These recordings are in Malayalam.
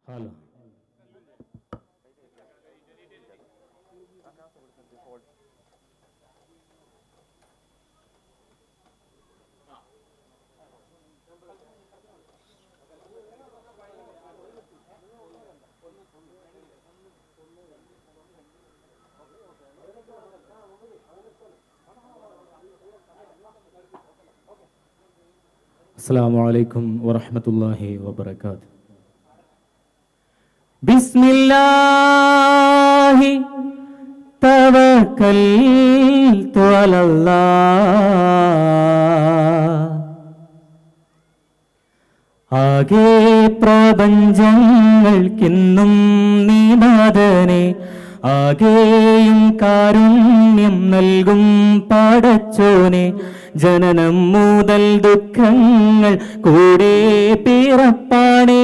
ഹലോ السلام عليكم ورحمة الله وبركاته بسم الله توكلت على الله ആകെ പ്രപഞ്ചങ്ങൾക്കിന്നും നീനാഥനെ ആകെയും കാരുണ്യം നൽകും പാടച്ചോനെ ജനനം മുതൽ ദുഃഖങ്ങൾ കൂടെ പിറപ്പാണേ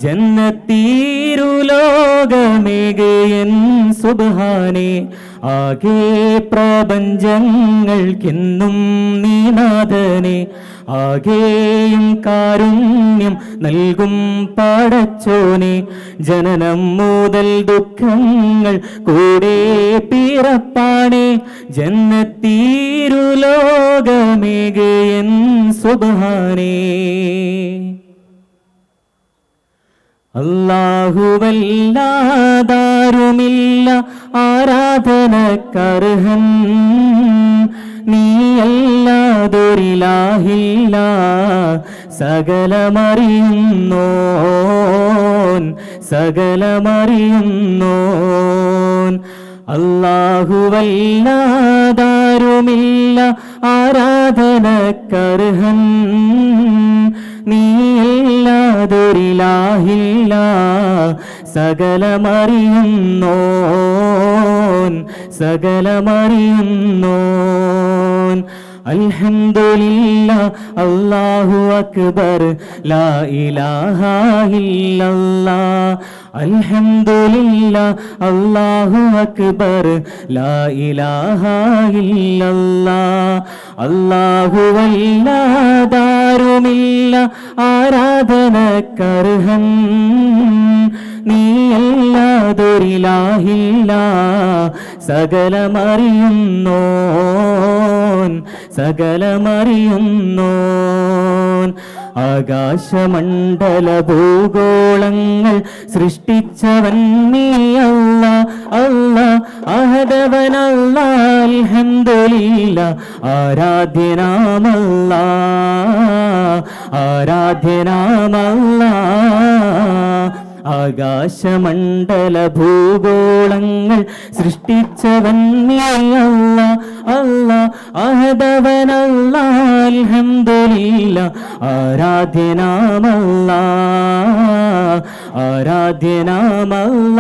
ജന്നത്തീരുലോകമേകയൻ സുബാനെ ആകെ പ്രപഞ്ചങ്ങൾക്കെന്നും നീനാഥനെ ആകെയും കാരുണ്യം നൽകും പാടച്ചോനെ ജനനം മുതൽ ദുഃഖങ്ങൾ കൂടെ പിറപ്പാണേ ജന്നത്തീരുലോകമേകയൻ സുബാനേ അല്ലാഹുവല്ലാതാരുമില്ല ആരാധനക്കർഹൻ നീയല്ലാതൊരിലാഹില്ല സകലമറിയുന്നോൻ സകലമറിയുന്നോൻ അല്ലാഹുവല്ലാതാരുമില്ല ആരാധനക്കർഹൻ നീയല്ലാതൊരിലാഹില്ല സകലമറിയുന്നോൻ സകലമറിയുന്നോൻ അൽഹംദുലില്ല അല്ലാഹു അക്ബർ ലാ ഇലാഹ ഇല്ലല്ലാ അൽഹംദുലില്ല അല്ലാഹു അക്ബർ ലാ ഇലാഹ ഇല്ലല്ലാ അല്ലാഹു വല്ലാതാരുമില്ല ആരാധനക്കർഹൻ നീയല്ലാതൊരിലാഹില്ല സകലമറിയുന്നോൻ സകലമറിയുന്നോൻ ആകാശമണ്ഡല ഭൂഗോളങ്ങൾ സൃഷ്ടിച്ചവൻ നീയല്ല അല്ല അഹദവനല്ല അൽഹംദുലില്ല ആരാധ്യനാമല്ല ആരാധ്യനാമല്ല ആകാശമണ്ഡല ഭൂഗോളങ്ങൾ സൃഷ്ടിച്ചവൻ നീയല്ല അല്ല അഹദവനല്ല അൽഹംദുലില്ല ആരാധ്യനാമല്ല ആരാധ്യനാമല്ല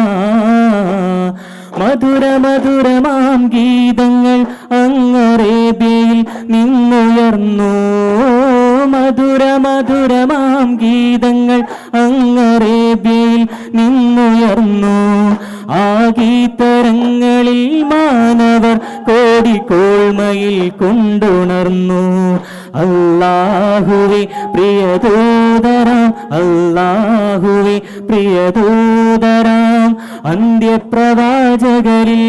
മധുര മധുരമാം ഗീതങ്ങൾ അങ്ങറേബ്യയിൽ നിന്നുയർന്നു മധുര മധുരമാം ഗീതങ്ങൾ അങ്ങറേബ്യയിൽ നിന്നുയർന്നു ആ ഗീതരങ്ങളിൽ മാനവർ കോടിക്കോൾമയിൽ കൊണ്ടുണർന്നു അല്ലാഹുവെ പ്രിയദൂതരാം അല്ലാഹുവെ പ്രിയദൂതരാം അന്ത്യപ്രവാചകരിൽ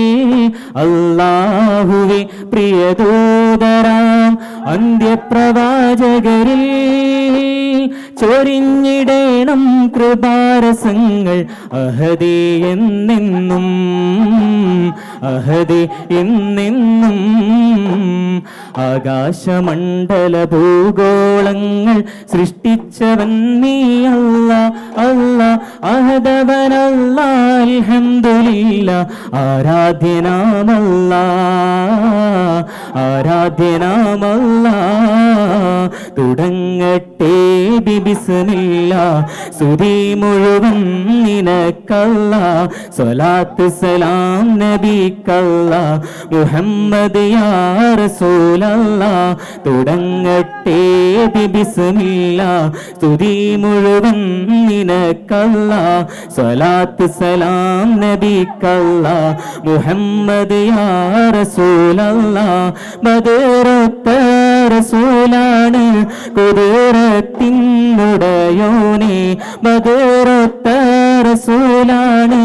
അല്ലാഹുവെ പ്രിയദൂതരാം അന്ത്യപ്രവാചകരിൽ ചൊരിഞ്ഞിടേണം കൃപാരസങ്ങൾ അഹദേ എന്നെന്നും അഹദേ എന്നെന്നും ആകാശമണ്ഡല ഭൂഗോളങ്ങൾ സൃഷ്ടിച്ചവൻ നീ അല്ല അല്ല അഹദവനല്ല അൽഹംദുലില്ല ആരാധ്യനാമല്ല ആരാധ്യനാമല്ല തുടങ്ങട്ടെ ബിബിസ്മില്ല സുതി മുഴുവൻ നിനക്കല്ല സ്വലാത്ത് സലാം നബിക്കല്ല മുഹമ്മദ് യാ റസൂലല്ല തുടങ്ങട്ടെ ബിബിസ്മില്ല സ്തുതി മുഴുവൻ നിനക്കല്ല സ്വലാത്ത് സലാം നബിക്കല്ല മുഹമ്മദ് യാ റസൂലല്ല ബദറത്ത റസൂലാണ് കുതിരത്തിനുടയോനെ ബദറത്ത റസൂലാണ്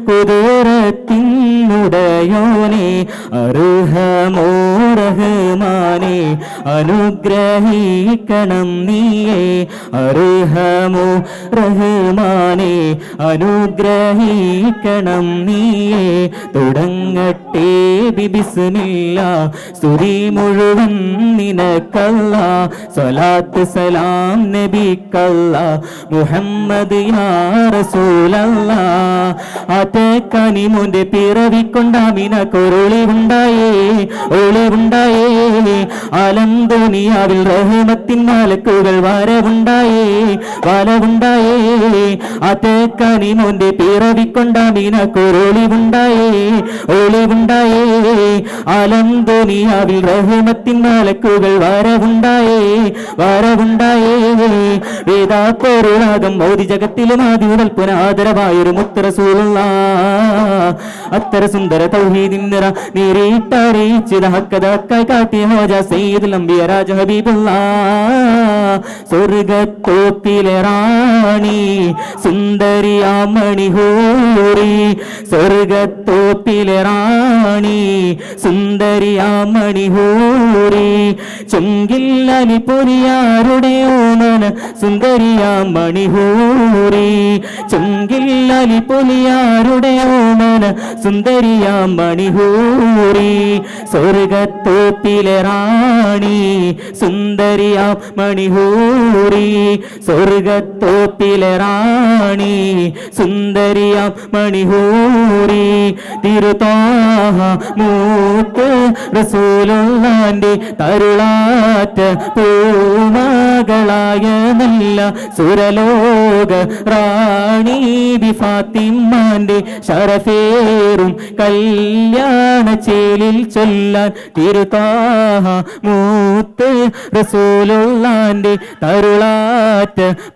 കുതിരത്തിനുടയോനെ അർഹമോ റഹ്മാനെ അനുഗ്രഹിക്കണം നീയേ അർഹമോ റഹ്മാനെ അനുഗ്രഹിക്കണം നീയേ തുടങ്ങട്ടെ ബിബിസ്മില്ല സ്തുതി മുഴുവൻ നിനക്കല്ല സ്വലാത്ത് സലാം നബിക്കല്ല മുഹമ്മദ് യാ റസൂലല്ല ആറ്റക്കനിമുന്റെ പിറവിക്കൊണ്ടാമിന കൊരുളിവുണ്ടായേ ഒളിവുണ്ടായേ ആലം ദുനിയാവിൽ റഹ്മത്തിൻ മാലക്കുകൾ വരവുണ്ടായേ വലവുണ്ടായേ ആറ്റക്കനിമുന്റെ പിറവിക്കൊണ്ടാമിന കൊരുളിവുണ്ടായേ ഒളിവുണ്ടായേ ആലം ദുനിയാവിൽ റഹ്മത്തിൻ മാലക്കുകൾ വരവുണ്ടായേ വരവുണ്ടായേ വേദാ പൊരുളാകം മോദി ജഗത്തിലും ആദ്യ മുതൽ പുനാദരവായൊരു മുത്തറസൂലുള്ള അത്തര സുന്ദര തൗഹീദിൻ നിറ നീറിയിട്ടറിയിച്ചത് ഹക്കതക്കായി കാട്ടിയ ഹോജ സയ്യിദുൽ അംബിയ രാജ ഹബീബുള്ള സ്വർഗത്തോപ്പിലെ റാണി സുന്ദരിയാമണി ഹൂറി സ്വർഗത്തോപ്പിലെ റാണി സുന്ദരിയാമണി ഹൂറി ചുങ്കില്ലലി പൊരിയാരുടെ ഓമന സുന്ദരിയാമണി ഹൂറി ചുങ്കില്ലലി പൊലിയാരുടെ ഓമന സുന്ദരിയാമണി ഹൂറി സ്വർഗത്തോപ്പിലെ റാണി സുന്ദരിയാം മണിഹൂറി സ്വർഗത്തോപ്പിലെ റാണി സുന്ദരിയാം മണിഹൂറി തിരുതാഹ മൂത്ത് റസൂലുള്ളാന്റെ തരുളാറ്റ പൂമകളായ നല്ല സുരലോക റാണി ബി ഫാത്തിമാന്റെ ശരഫേറും കല്യാണ ചേലിൽ ചൊല്ലാൻ തിരുതാഹ മൂത്ത് റസൂലുള്ളാന്റെ തരുളാറ്റ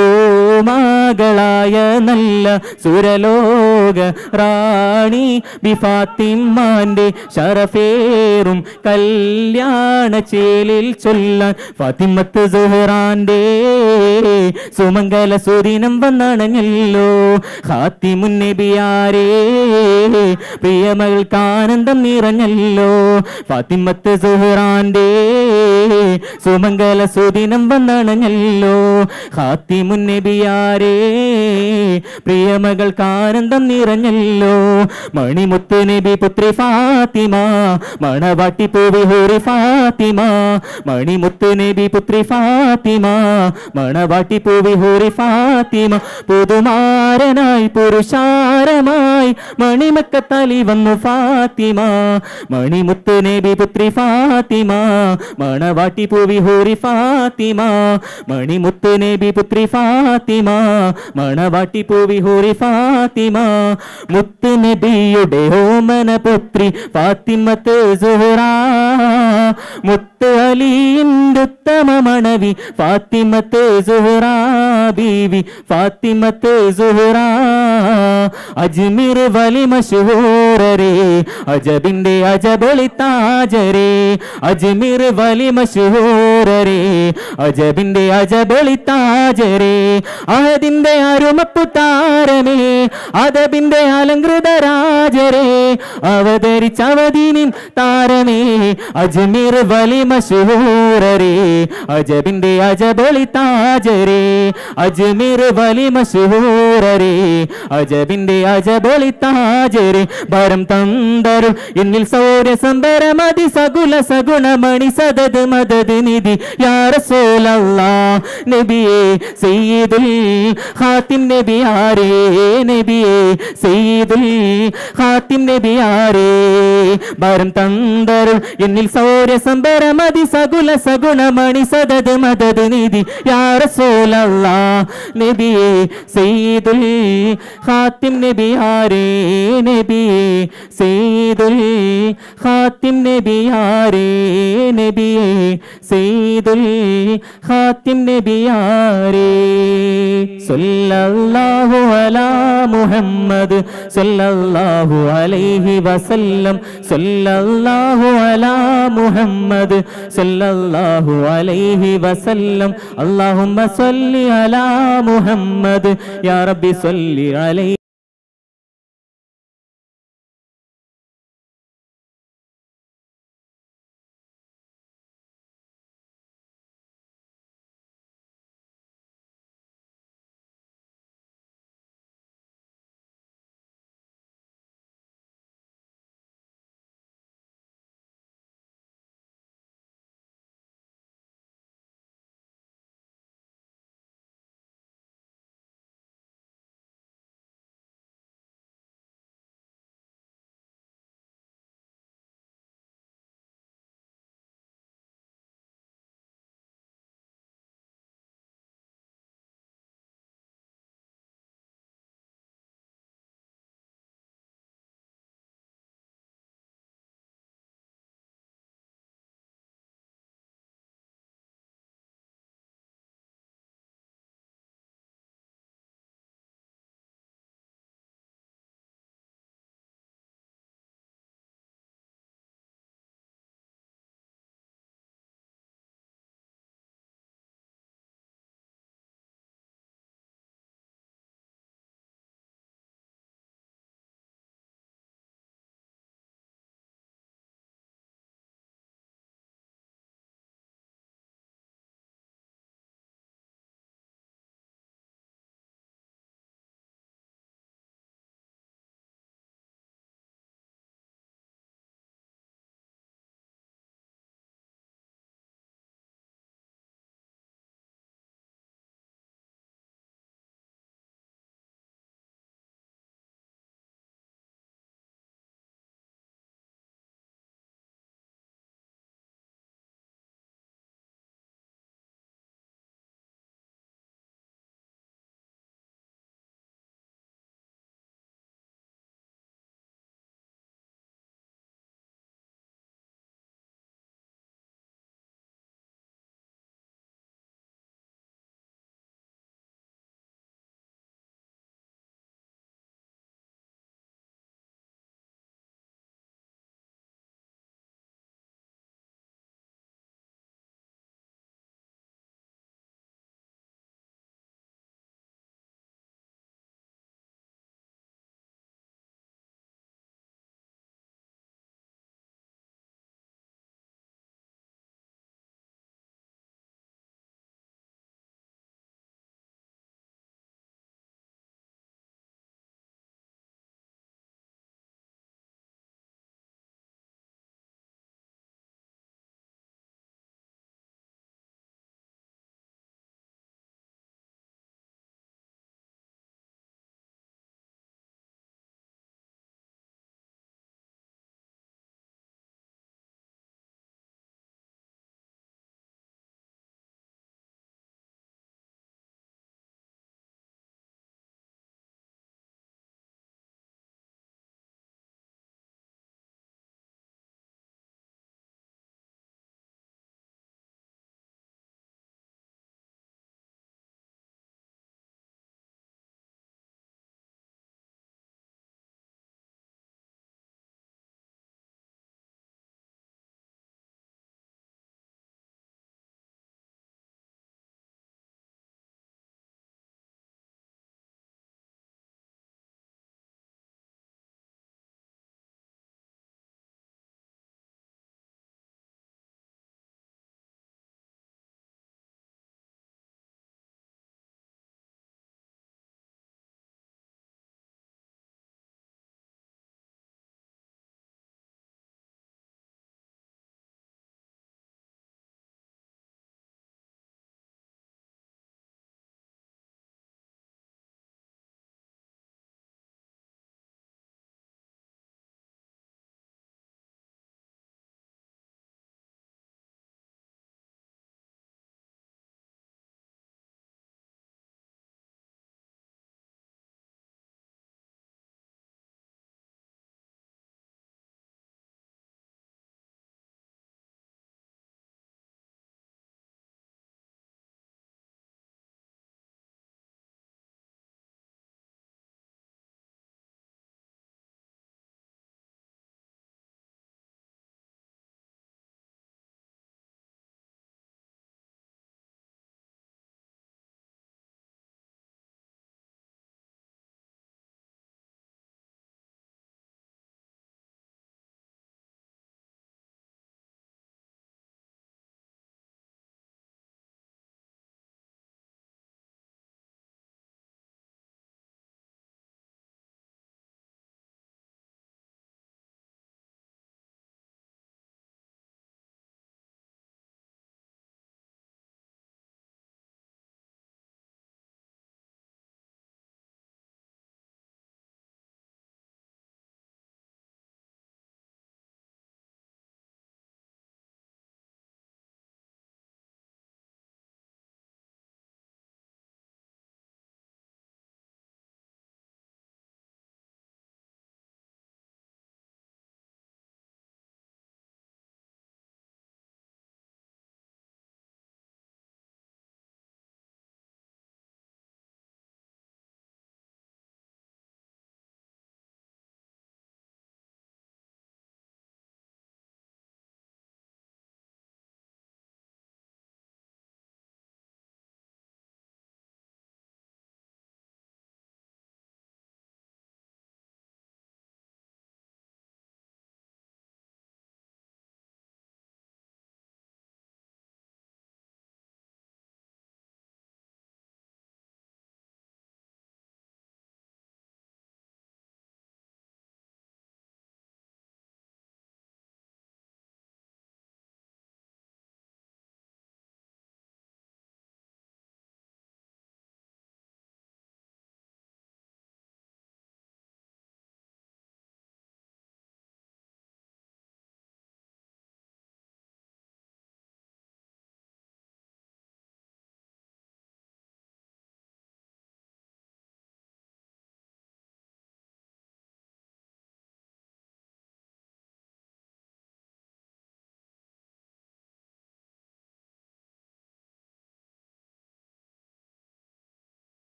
പൂമകളായ നല്ല സുരലോക റാണി ബി ഫാത്തിമാന്റെ ശരഫേറും കല്യാണ ചേലിൽ ചൊല്ലാൻ ഫാത്തിമത്ത് സുഹറാന്റെ സുമംഗല സുദിനം വന്നണഞ്ഞല്ലോ ഹാത്തിമുന്നബിയാരേ പ്രിയമകൾക്ക് ആനന്ദം നിറഞ്ഞല്ലോ ഫാത്തിമത്ത് സുഹറാന്റെ സുമംഗല സുദിനം വന്നണഞ്ഞല്ലോ ഹാത്തിമുന്നബിയാരേ പ്രിയമകൾക്ക് ആനന്ദം നിറഞ്ഞല്ലോ മണിമുത്ത് നബി പുത്രി ഫാത്തിമ മണവാട്ടി പൂവി ഹോറി ഫാത്തിമ മണിമുത്ത് നബി പുത്രി ഫാത്തിമ മണവാട്ടി പൂവി ഹോറി ഫാത്തിമ പുതുമാരനായി പുരുഷാരമായി മണിമക്കത്തലി വന്നു ഫാത്തിമ മണിമുത്ത് നബി പുത്രി ഫാത്തിമ മണവാട്ടി പൂവി ഹോറി ഫാത്തിമ മണിമുത്ത് നബി പുത്രി ഫാത്തിമ മണവാട്ടി പൂവി ഹോറി ഫാത്തിമ മുത്ത് നബിയുടെ ഓമന പുത്രി ഫാത്തിമത്ത് സുഹറ മുത്ത് അലിന്റെ ഉത്തമ മണവി ഫാത്തിമത്ത് സുഹറ ബീവി ഫാത്തിമത്ത് സുഹറ അജ്മീർ വലി മഷൂറരേ അജബിന്റെ അജബൊളി താജരേ അജ്മീർ വലി മഷൂറരേ അജബിന്റെ അജബൊളി താജരേ അഹദിന്റെ അരുമപ്പു താരമേ അദബിന്റെ അലങ്കൃത രാജരേ അവതരിച്ച അവധീനിൻ താരമേ അജ്മീർ വലി മഷൂറരേ അജബിന്റെ അജബൊളി താജരേ അജ്മീർ വലി മഷൂറരേ അജബിന്റെ അജബൊളി താജരേ ഭരം തന്തരും എന്നിൽ സൗര്യ സംബരമതി സകുല സഗുണമണി സദത് മദത് നിധി യാ റസൂലല്ലാ നബിയേ സയ്യിദുൽ ഹാത്തിം നബിയാരേ നബിയേ സയ്യിദുൽ ഹാത്തിം നബിയാരേ ഭരം തന്തരും എന്നിൽ സൗര്യ സംബരമതി സകുല സഗുണമണി സദത് മദത് നിധി യാ റസൂലല്ലാ നബിയേ സയ്യിദുൽ ഹാത്തിം നബിയാരേ നബിയേ സയ്യിദുൽ ഹാത്തിം നബിയാരേ നബിയേ സയ്യിദുൽ ഹാത്തിം നബിയാരേ സല്ലല്ലാഹു അലാ മുഹമ്മദ് സല്ലല്ലാഹു അലൈഹി വസല്ലം സല്ലല്ലാഹു അലാ മുഹമ്മദ് സല്ലല്ലാഹു അലൈഹി വസല്ലം അല്ലാഹുമ്മ സല്ലി അലാ മുഹമ്മദ് യാ റബ്ബി സല്ലി അലൈഹി